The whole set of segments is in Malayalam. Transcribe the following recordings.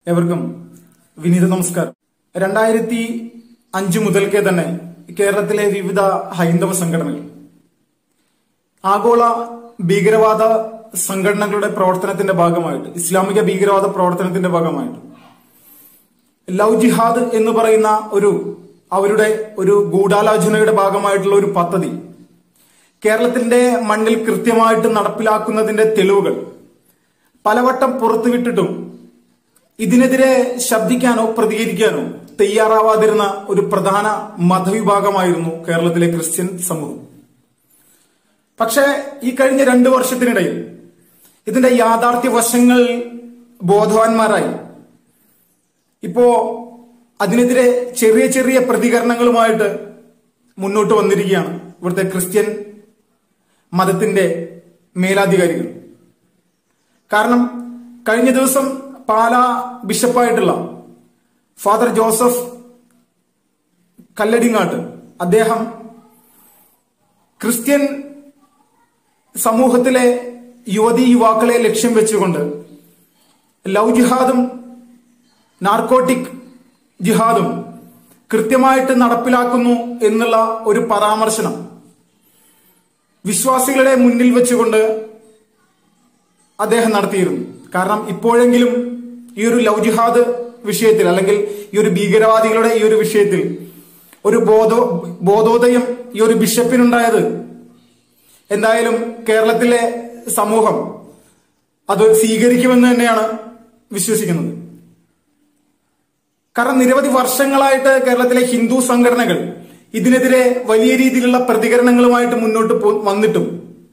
എവർക്കും വിനീത നമസ്കാരം രണ്ടായിരത്തി അഞ്ചു മുതൽക്കേ തന്നെ കേരളത്തിലെ വിവിധ ഹൈന്ദവ സംഘടനകൾ ആഗോള ഭീകരവാദ സംഘടനകളുടെ പ്രവർത്തനത്തിന്റെ ഭാഗമായിട്ട് ഇസ്ലാമിക ഭീകരവാദ പ്രവർത്തനത്തിന്റെ ഭാഗമായിട്ട് ലവ് ജിഹാദ് എന്ന് പറയുന്ന ഒരു അവരുടെ ഒരു ഗൂഢാലോചനയുടെ ഭാഗമായിട്ടുള്ള ഒരു പദ്ധതി കേരളത്തിന്റെ മണ്ണിൽ കൃത്യമായിട്ട് നടപ്പിലാക്കുന്നതിന്റെ തെളിവുകൾ പലവട്ടം പുറത്തുവിട്ടിട്ടും ഇതിനെതിരെ ശബ്ദിക്കാനോ പ്രതികരിക്കാനോ തയ്യാറാവാതിരുന്ന ഒരു പ്രധാന മതവിഭാഗമായിരുന്നു കേരളത്തിലെ ക്രിസ്ത്യൻ സമൂഹം പക്ഷേ ഈ കഴിഞ്ഞ രണ്ടു വർഷത്തിനിടയിൽ ഇതിന്റെ യാഥാർത്ഥ്യ വശങ്ങൾ ബോധവാന്മാരായി ഇപ്പോ അതിനെതിരെ ചെറിയ ചെറിയ പ്രതികരണങ്ങളുമായിട്ട് മുന്നോട്ട് വന്നിരിക്കുകയാണ് ഇവിടുത്തെ ക്രിസ്ത്യൻ മതത്തിന്റെ മേലാധികാരികൾ കാരണം കഴിഞ്ഞ ദിവസം പാലാ ബിഷപ്പായിട്ടുള്ള ഫാദർ ജോസഫ് കല്ലടിങ്ങാട്ട് അദ്ദേഹം ക്രിസ്ത്യൻ സമൂഹത്തിലെ യുവതി യുവാക്കളെ ലക്ഷ്യം വെച്ചുകൊണ്ട് ലവ് ജിഹാദും നാർക്കോട്ടിക് ജിഹാദും കൃത്യമായിട്ട് നടപ്പിലാക്കുന്നു എന്നുള്ള ഒരു പരാമർശനം വിശ്വാസികളുടെ മുന്നിൽ വെച്ചുകൊണ്ട് അദ്ദേഹം നടത്തിയിരുന്നു കാരണം ഇപ്പോഴെങ്കിലും ഈ ഒരു ലവ് ജിഹാദ് വിഷയത്തിൽ അല്ലെങ്കിൽ ഈ ഒരു ഭീകരവാദികളുടെ ഈ ഒരു വിഷയത്തിൽ ഒരു ബോധോ ബോധോദയം ഈ ഒരു ബിഷപ്പിനുണ്ടായത് എന്തായാലും കേരളത്തിലെ സമൂഹം അത് സ്വീകരിക്കുമെന്ന് തന്നെയാണ് വിശ്വസിക്കുന്നത് കാരണം നിരവധി വർഷങ്ങളായിട്ട് കേരളത്തിലെ ഹിന്ദു സംഘടനകൾ ഇതിനെതിരെ വലിയ രീതിയിലുള്ള പ്രതികരണങ്ങളുമായിട്ട് മുന്നോട്ട് പോ- വന്നിട്ടും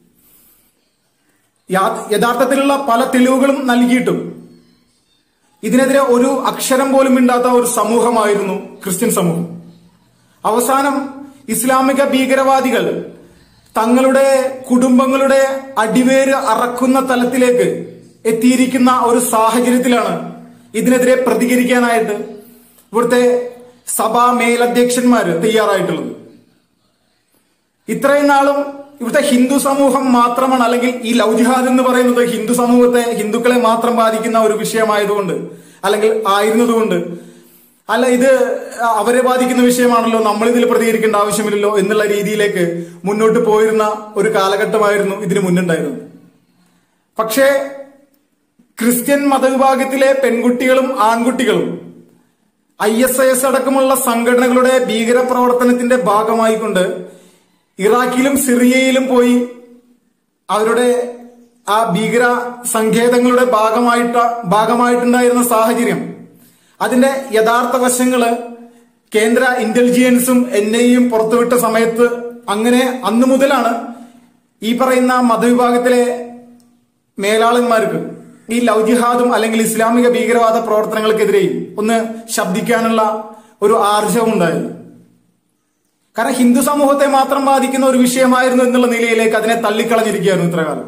യാ- യഥാർത്ഥത്തിലുള്ള പല തെളിവുകളും നൽകിയിട്ടും ഇതിനെതിരെ ഒരു അക്ഷരം പോലും മിണ്ടാത്ത ഒരു സമൂഹമായിരുന്നു ക്രിസ്ത്യൻ സമൂഹം അവസാനം ഇസ്ലാമിക ഭീകരവാദികൾ തങ്ങളുടെ കുടുംബങ്ങളുടെ അടിവേര് അറക്കുന്ന തലത്തിലേക്ക് എത്തിയിരിക്കുന്ന ഒരു സാഹചര്യത്തിലാണ് ഇതിനെതിരെ പ്രതികരിക്കാനായിട്ട് ഇവിടുത്തെ സഭാ മേലധ്യക്ഷന്മാര് തയ്യാറായിട്ടുള്ളത് ഇത്രയും നാളും ഇവിടുത്തെ ഹിന്ദു സമൂഹം മാത്രമാണ് അല്ലെങ്കിൽ ഈ ലവ് ജിഹാദ് എന്ന് പറയുന്നത് ഹിന്ദു സമൂഹത്തെ ഹിന്ദുക്കളെ മാത്രം ബാധിക്കുന്ന ഒരു വിഷയമായതുകൊണ്ട് അല്ലെങ്കിൽ ആയിരുന്നതുകൊണ്ട് അല്ല ഇത് അവരെ ബാധിക്കുന്ന വിഷയമാണല്ലോ നമ്മൾ ഇതിൽ പ്രതികരിക്കേണ്ട ആവശ്യമില്ലല്ലോ എന്നുള്ള രീതിയിലേക്ക് മുന്നോട്ട് പോയിരുന്ന ഒരു കാലഘട്ടമായിരുന്നു ഇതിനു മുന്നുണ്ടായിരുന്നത് പക്ഷേ ക്രിസ്ത്യൻ മതവിഭാഗത്തിലെ പെൺകുട്ടികളും ആൺകുട്ടികളും ഐ എസ് ഐ എസ് അടക്കമുള്ള സംഘടനകളുടെ ഭീകര പ്രവർത്തനത്തിന്റെ ഭാഗമായിക്കൊണ്ട് ഇറാഖിലും സിറിയയിലും പോയി അവരുടെ ആ ഭീകര സങ്കേതങ്ങളുടെ ഭാഗമായിട്ട് ഭാഗമായിട്ടുണ്ടായിരുന്ന സാഹചര്യം അതിന്റെ യഥാർത്ഥ വശങ്ങള് കേന്ദ്ര ഇന്റലിജൻസും എൻ ഐയും പുറത്തുവിട്ട സമയത്ത് അങ്ങനെ അന്നു മുതലാണ് ഈ പറയുന്ന മതവിഭാഗത്തിലെ മേലാളന്മാർക്ക് ഈ ലവ് ജിഹാദും അല്ലെങ്കിൽ ഇസ്ലാമിക ഭീകരവാദ പ്രവർത്തനങ്ങൾക്കെതിരെയും ഒന്ന് ശബ്ദിക്കാനുള്ള ഒരു ആർജവം ഉണ്ടായത് കാരണം ഹിന്ദു സമൂഹത്തെ മാത്രം ബാധിക്കുന്ന ഒരു വിഷയമായിരുന്നു എന്നുള്ള നിലയിലേക്ക് അതിനെ തള്ളിക്കളഞ്ഞിരിക്കുകയായിരുന്നു ഇത്രകാലം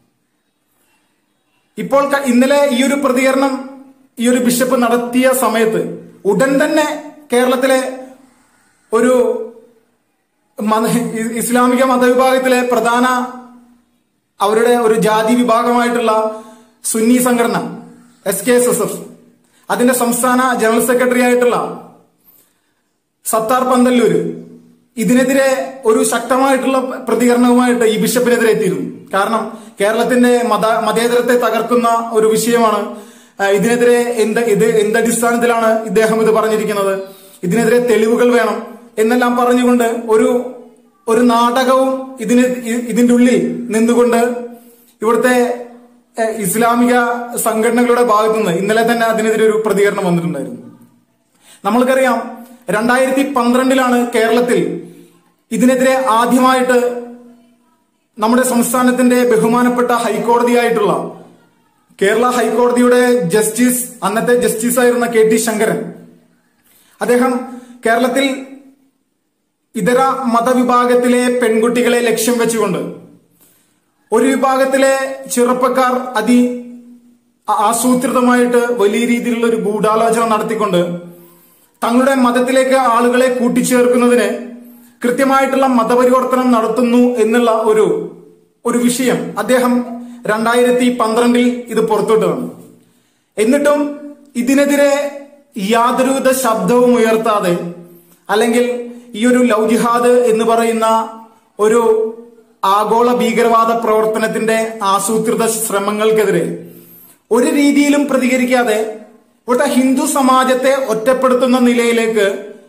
ഇപ്പോൾ ക- ഇന്നലെ ഈ ഒരു പ്രതികരണം ഈ ഒരു ബിഷപ്പ് നടത്തിയ സമയത്ത് ഉടൻ തന്നെ കേരളത്തിലെ ഒരു മത ഇ- ഇസ്ലാമിക മതവിഭാഗത്തിലെ പ്രധാന അവരുടെ ഒരു ജാതി വിഭാഗമായിട്ടുള്ള സുന്നി സംഘടന S K S S F അതിന്റെ സംസ്ഥാന ജനറൽ സെക്രട്ടറി ആയിട്ടുള്ള സത്താർ പന്തല്ലൂര് ഇതിനെതിരെ ഒരു ശക്തമായിട്ടുള്ള പ്രതികരണവുമായിട്ട് ഈ ബിഷപ്പിനെതിരെ എത്തിയിരുന്നു കാരണം കേരളത്തിന്റെ മത മതേതരത്തെ തകർക്കുന്ന ഒരു വിഷയമാണ് ആ, ഇതിനെതിരെ എന്ത് ഇത് എന്തടിസ്ഥാനത്തിലാണ് ഇദ്ദേഹം ഇത് പറഞ്ഞിരിക്കുന്നത് ഇതിനെതിരെ തെളിവുകൾ വേണം എന്നെല്ലാം പറഞ്ഞുകൊണ്ട് ഒരു ഒരു നാടകവും ഇതിന് ഇ- ഇതിന്റെ ഉള്ളിൽ നിന്നുകൊണ്ട് ഇവിടുത്തെ എ, ഇസ്ലാമിക സംഘടനകളുടെ ഭാഗത്തുനിന്ന് ഇന്നലെ തന്നെ അതിനെതിരെ ഒരു പ്രതികരണം വന്നിട്ടുണ്ടായിരുന്നു നമ്മൾക്കറിയാം രണ്ടായിരത്തി പന്ത്രണ്ടിലാണ് കേരളത്തിൽ ഇതിനെതിരെ ആദ്യമായിട്ട് നമ്മുടെ സംസ്ഥാനത്തിന്റെ ബഹുമാനപ്പെട്ട ഹൈക്കോടതിയായിട്ടുള്ള കേരള ഹൈക്കോടതിയുടെ ജസ്റ്റിസ് അന്നത്തെ ജസ്റ്റിസ് ആയിരുന്ന കെ ടി ശങ്കരൻ അദ്ദേഹം കേരളത്തിൽ ഇതര മതവിഭാഗത്തിലെ പെൺകുട്ടികളെ ലക്ഷ്യം വെച്ചുകൊണ്ട് ഒരു വിഭാഗത്തിലെ ചെറുപ്പക്കാർ അതി ആസൂത്രിതമായിട്ട് വലിയ രീതിയിലുള്ള ഒരു ഗൂഢാലോചന നടത്തിക്കൊണ്ട് തങ്ങളുടെ മതത്തിലേക്ക് ആളുകളെ കൂട്ടിച്ചേർക്കുന്നതിന് കൃത്യമായിട്ടുള്ള മതപരിവർത്തനം നടത്തുന്നു എന്നുള്ള ഒരു ഒരു വിഷയം അദ്ദേഹം രണ്ടായിരത്തി പന്ത്രണ്ടിൽ ഇത് പുറത്തുവിട്ടതാണ് എന്നിട്ടും ഇതിനെതിരെ യാതൊരുവിധ ശബ്ദവും ഉയർത്താതെ അല്ലെങ്കിൽ ഈ ഒരു ലവ് ജിഹാദ് എന്ന് പറയുന്ന ഒരു ആഗോള ഭീകരവാദ പ്രവർത്തനത്തിന്റെ ആസൂത്രിത ശ്രമങ്ങൾക്കെതിരെ ഒരു രീതിയിലും പ്രതികരിക്കാതെ ഇവിടുത്തെ ഹിന്ദു സമാജത്തെ ഒറ്റപ്പെടുത്തുന്ന നിലയിലേക്ക്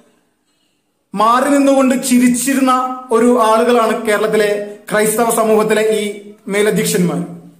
മാറി നിന്നുകൊണ്ട് ചിരിച്ചിരുന്ന ഒരു ആളുകളാണ് കേരളത്തിലെ ക്രൈസ്തവ സമൂഹത്തിലെ ഈ മേലധ്യക്ഷന്മാർ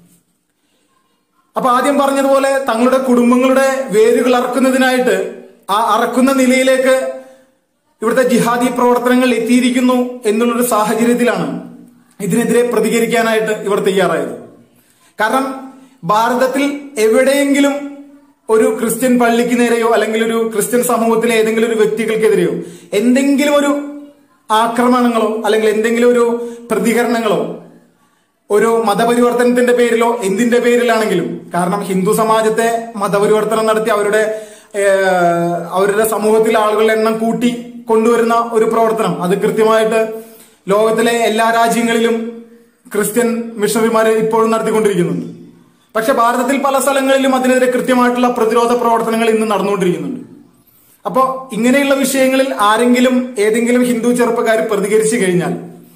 അപ്പൊ ആദ്യം പറഞ്ഞതുപോലെ തങ്ങളുടെ കുടുംബങ്ങളുടെ വേരുകൾ അറക്കുന്നതിനായിട്ട് ആ അറക്കുന്ന നിലയിലേക്ക് ഇവിടുത്തെ ജിഹാദി പ്രവർത്തനങ്ങൾ എത്തിയിരിക്കുന്നു എന്നുള്ളൊരു സാഹചര്യത്തിലാണ് ഇതിനെതിരെ പ്രതികരിക്കാനായിട്ട് ഇവർ തയ്യാറായത് കാരണം ഭാരതത്തിൽ എവിടെയെങ്കിലും ഒരു ക്രിസ്ത്യൻ പള്ളിക്ക് നേരെയോ അല്ലെങ്കിൽ ഒരു ക്രിസ്ത്യൻ സമൂഹത്തിലെ ഏതെങ്കിലും ഒരു വ്യക്തികൾക്കെതിരെയോ എന്തെങ്കിലും ഒരു ആക്രമണങ്ങളോ അല്ലെങ്കിൽ എന്തെങ്കിലും ഒരു പ്രതികരണങ്ങളോ ഒരു മതപരിവർത്തനത്തിന്റെ പേരിലോ എന്തിന്റെ പേരിലാണെങ്കിലും കാരണം ഹിന്ദു സമാജത്തെ മതപരിവർത്തനം നടത്തി അവരുടെ ഏഹ്, അവരുടെ സമൂഹത്തിലെ ആളുകളുടെ എണ്ണം കൂട്ടി കൊണ്ടുവരുന്ന ഒരു പ്രവർത്തനം അത് കൃത്യമായിട്ട് ലോകത്തിലെ എല്ലാ രാജ്യങ്ങളിലും ക്രിസ്ത്യൻ മിഷണറിമാര് ഇപ്പോഴും നടത്തിക്കൊണ്ടിരിക്കുന്നുണ്ട് പക്ഷെ ഭാരതത്തിൽ പല സ്ഥലങ്ങളിലും അതിനെതിരെ കൃത്യമായിട്ടുള്ള പ്രതിരോധ പ്രവർത്തനങ്ങൾ ഇന്ന് നടന്നുകൊണ്ടിരിക്കുന്നുണ്ട് അപ്പോ ഇങ്ങനെയുള്ള വിഷയങ്ങളിൽ ആരെങ്കിലും ഏതെങ്കിലും ഹിന്ദു ചെറുപ്പക്കാർ പ്രതികരിച്ചു കഴിഞ്ഞാൽ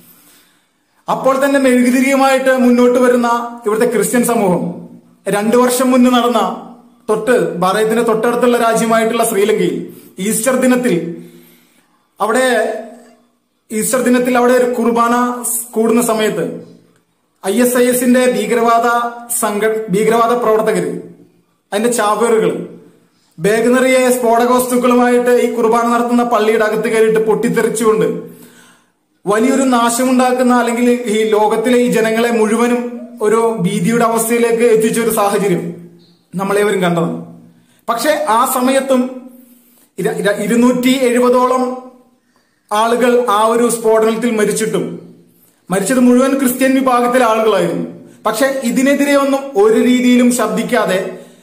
അപ്പോൾ തന്നെ മെഴുകുതിരിയുമായിട്ട് മുന്നോട്ട് വരുന്ന ഇവിടുത്തെ ക്രിസ്ത്യൻ സമൂഹം രണ്ടു വർഷം മുന്നേ നടന്ന തൊട്ട് ഭാരതത്തിന്റെ തൊട്ടടുത്തുള്ള രാജ്യമായിട്ടുള്ള ശ്രീലങ്കയിൽ ഈസ്റ്റർ ദിനത്തിൽ അവിടെ ഈസ്റ്റർ ദിനത്തിൽ അവിടെ ഒരു കുർബാന കൂടുന്ന സമയത്ത് ഐ എസ് ഐ എസിന്റെ ഭീകരവാദ സംഘ ഭീകരവാദ പ്രവർത്തകര് അതിന്റെ ചാവേറുകൾ ബാഗ് നിറയെ സ്ഫോടക വസ്തുക്കളുമായിട്ട് ഈ കുർബാന നടത്തുന്ന പള്ളിയുടെ അകത്ത് കയറിയിട്ട് പൊട്ടിത്തെറിച്ചുകൊണ്ട് വലിയൊരു നാശമുണ്ടാക്കുന്ന അല്ലെങ്കിൽ ഈ ലോകത്തിലെ ഈ ജനങ്ങളെ മുഴുവനും ഒരു ഭീതിയുടെ അവസ്ഥയിലേക്ക് എത്തിച്ച ഒരു സാഹചര്യം നമ്മളേവരും കണ്ടതാണ് പക്ഷെ ആ സമയത്തും ഇര- ഇര- ഇരുന്നൂറ്റി എഴുപതോളം ആളുകൾ ആ ഒരു സ്ഫോടനത്തിൽ മരിച്ചിട്ടും മരിച്ചത് മുഴുവൻ ക്രിസ്ത്യൻ വിഭാഗത്തിലെ ആളുകളായിരുന്നു പക്ഷെ ഇതിനെതിരെ ഒന്നും ഒരു രീതിയിലും ശബ്ദിക്കാതെ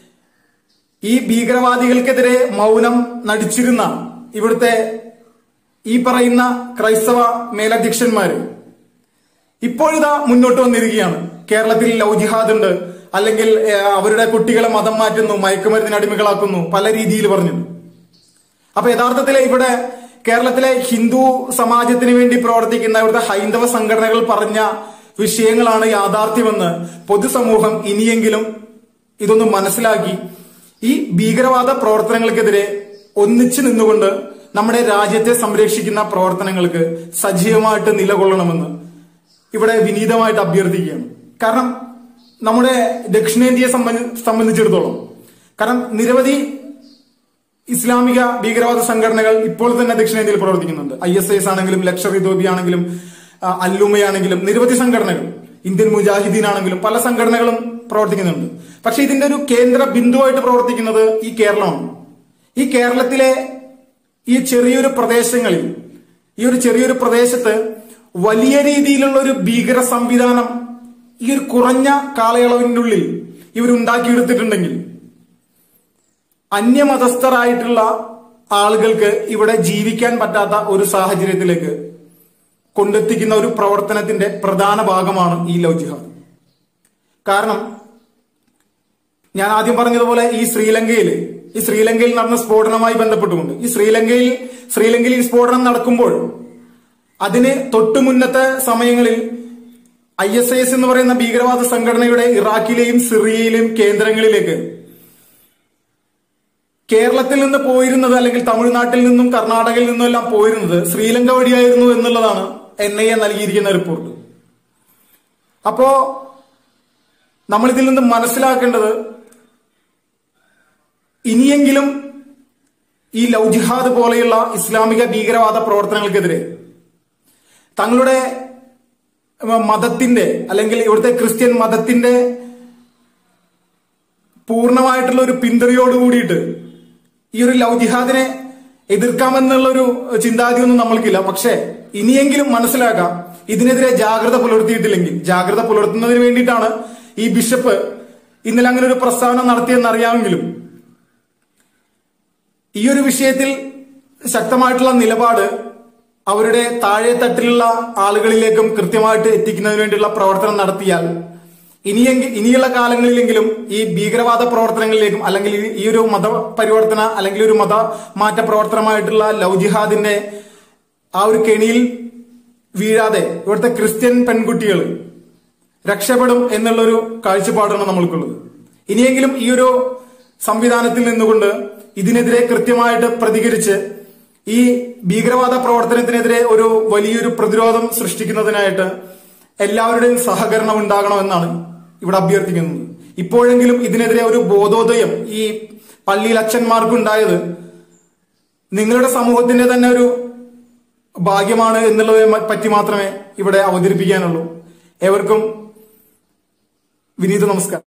ഈ ഭീകരവാദികൾക്കെതിരെ മൗനം നടിച്ചിരുന്ന ഇവിടുത്തെ ഈ പറയുന്ന ക്രൈസ്തവ മേലധ്യക്ഷന്മാര് ഇപ്പോഴിതാ മുന്നോട്ട് വന്നിരിക്കുകയാണ് കേരളത്തിൽ ലവ് ജിഹാദ് ഉണ്ട് അല്ലെങ്കിൽ ഏഹ്, അവരുടെ കുട്ടികളെ മതം മാറ്റുന്നു മയക്കുമരുന്നിന് അടിമകളാക്കുന്നു പല രീതിയിൽ പറഞ്ഞു അപ്പൊ യഥാർത്ഥത്തിൽ ഇവിടെ കേരളത്തിലെ ഹിന്ദു സമാജത്തിന് വേണ്ടി പ്രവർത്തിക്കുന്ന ഇവിടുത്തെ ഹൈന്ദവ സംഘടനകൾ പറഞ്ഞ വിഷയങ്ങളാണ് യാഥാർത്ഥ്യമെന്ന് പൊതുസമൂഹം ഇനിയെങ്കിലും ഇതൊന്ന് മനസ്സിലാക്കി ഈ ഭീകരവാദ പ്രവർത്തനങ്ങൾക്കെതിരെ ഒന്നിച്ചു നിന്നുകൊണ്ട് നമ്മുടെ രാജ്യത്തെ സംരക്ഷിക്കുന്ന പ്രവർത്തനങ്ങൾക്ക് സജീവമായിട്ട് നിലകൊള്ളണമെന്ന് ഇവിടെ വിനീതമായിട്ട് അഭ്യർത്ഥിക്കുകയാണ് കാരണം നമ്മുടെ ദക്ഷിണേന്ത്യയെ സംബന്ധി- സംബന്ധിച്ചിടത്തോളം കാരണം നിരവധി ഇസ്ലാമിക ഭീകരവാദ സംഘടനകൾ ഇപ്പോൾ തന്നെ ദക്ഷിണേന്ത്യയിൽ പ്രവർത്തിക്കുന്നുണ്ട് ഐ എസ് ഐ എസ് ആണെങ്കിലും ലക്ഷർ ഇതോബി ആണെങ്കിലും ആ, അല്ലുമയാണെങ്കിലും നിരവധി സംഘടനകൾ ഇന്ത്യൻ മുജാഹിദീൻ ആണെങ്കിലും പല സംഘടനകളും പ്രവർത്തിക്കുന്നുണ്ട് പക്ഷെ ഇതിന്റെ ഒരു കേന്ദ്ര ബിന്ദുവായിട്ട് പ്രവർത്തിക്കുന്നത് ഈ കേരളമാണ് ഈ കേരളത്തിലെ ഈ ചെറിയൊരു പ്രദേശങ്ങളിൽ ഈ ഒരു ചെറിയൊരു പ്രദേശത്ത് വലിയ രീതിയിലുള്ള ഒരു ഭീകര സംവിധാനം ഈ ഒരു കുറഞ്ഞ കാലയളവിന്റെ ഉള്ളിൽ ഇവരുണ്ടാക്കിയെടുത്തിട്ടുണ്ടെങ്കിൽ അന്യമതസ്ഥരായിട്ടുള്ള ആളുകൾക്ക് ഇവിടെ ജീവിക്കാൻ പറ്റാത്ത ഒരു സാഹചര്യത്തിലേക്ക് കൊണ്ടെത്തിക്കുന്ന ഒരു പ്രവർത്തനത്തിന്റെ പ്രധാന ഭാഗമാണ് ഈ ലവ് ജിഹാദ് കാരണം ഞാൻ ആദ്യം പറഞ്ഞതുപോലെ ഈ ശ്രീലങ്കയിൽ ഈ ശ്രീലങ്കയിൽ നടന്ന സ്ഫോടനവുമായി ബന്ധപ്പെട്ടുകൊണ്ട് ഈ ശ്രീലങ്കയിൽ ശ്രീലങ്കയിൽ ഈ സ്ഫോടനം നടക്കുമ്പോൾ അതിന് തൊട്ടു മുന്നത്തെ സമയങ്ങളിൽ ഐ എസ് ഐ എസ് എന്ന് പറയുന്ന ഭീകരവാദ സംഘടനയുടെ ഇറാഖിലെയും സിറിയയിലെയും കേന്ദ്രങ്ങളിലേക്ക് കേരളത്തിൽ നിന്ന് പോയിരുന്നത് അല്ലെങ്കിൽ തമിഴ്നാട്ടിൽ നിന്നും കർണാടകയിൽ നിന്നും എല്ലാം പോയിരുന്നത് ശ്രീലങ്ക വഴിയായിരുന്നു എന്നുള്ളതാണ് എൻ ഐ എ നൽകിയിരിക്കുന്ന റിപ്പോർട്ട് അപ്പോ നമ്മൾ ഇതിൽ നിന്ന് മനസ്സിലാക്കേണ്ടത് ഇനിയെങ്കിലും ഈ ലവ് ജിഹാദ് പോലെയുള്ള ഇസ്ലാമിക ഭീകരവാദ പ്രവർത്തനങ്ങൾക്കെതിരെ തങ്ങളുടെ ഉം, മതത്തിന്റെ അല്ലെങ്കിൽ ഇവിടുത്തെ ക്രിസ്ത്യൻ മതത്തിന്റെ പൂർണ്ണമായിട്ടുള്ള ഒരു പിന്തുണയോട് കൂടിയിട്ട് ഈ ഒരു ലവ് ജിഹാദിനെ എതിർക്കാമെന്നുള്ള ഒരു ചിന്താഗതിയൊന്നും നമ്മൾക്കില്ല പക്ഷേ ഇനിയെങ്കിലും മനസ്സിലാക്കാം ഇതിനെതിരെ ജാഗ്രത പുലർത്തിയിട്ടില്ലെങ്കിൽ ജാഗ്രത പുലർത്തുന്നതിന് വേണ്ടിയിട്ടാണ് ഈ ബിഷപ്പ് ഇന്നലെ അങ്ങനെ ഒരു പ്രസ്താവന നടത്തിയെന്ന് അറിയാമെങ്കിലും ഈ ഒരു വിഷയത്തിൽ ശക്തമായിട്ടുള്ള നിലപാട് അവരുടെ താഴെ തട്ടിലുള്ള ആളുകളിലേക്കും കൃത്യമായിട്ട് എത്തിക്കുന്നതിന് വേണ്ടിയുള്ള പ്രവർത്തനം നടത്തിയാൽ ഇനിയെങ്കിൽ ഇനിയുള്ള കാലങ്ങളിലെങ്കിലും ഈ ഭീകരവാദ പ്രവർത്തനങ്ങളിലേക്കും അല്ലെങ്കിൽ ഈ- ഈ ഒരു മത പരിവർത്തന അല്ലെങ്കിൽ ഒരു മത മാറ്റ പ്രവർത്തനമായിട്ടുള്ള ലവ് ജിഹാദിന്റെ ആ ഒരു കെണിയിൽ വീഴാതെ ഇവിടുത്തെ ക്രിസ്ത്യൻ പെൺകുട്ടികൾ രക്ഷപ്പെടും എന്നുള്ളൊരു കാഴ്ചപ്പാടാണ് നമ്മൾക്കുള്ളത് ഇനിയെങ്കിലും ഈ ഒരു സംവിധാനത്തിൽ നിന്നുകൊണ്ട് ഇതിനെതിരെ കൃത്യമായിട്ട് പ്രതികരിച്ച് ഈ ഭീകരവാദ പ്രവർത്തനത്തിനെതിരെ ഒരു വലിയൊരു പ്രതിരോധം സൃഷ്ടിക്കുന്നതിനായിട്ട് എല്ലാവരുടെയും സഹകരണം ഉണ്ടാകണമെന്നാണ് ഇവിടെ അഭ്യർത്ഥിക്കുന്നത് ഇപ്പോഴെങ്കിലും ഇതിനെതിരെ ഒരു ബോധോദയം ഈ പള്ളിയിൽ അച്ഛന്മാർക്കുണ്ടായത് നിങ്ങളുടെ സമൂഹത്തിന്റെ തന്നെ ഒരു ഭാഗ്യമാണ് എന്നുള്ളതിനെ പറ്റി മാത്രമേ ഇവിടെ അവതരിപ്പിക്കാനുള്ളൂ ഏവർക്കും വിനീത നമസ്കാരം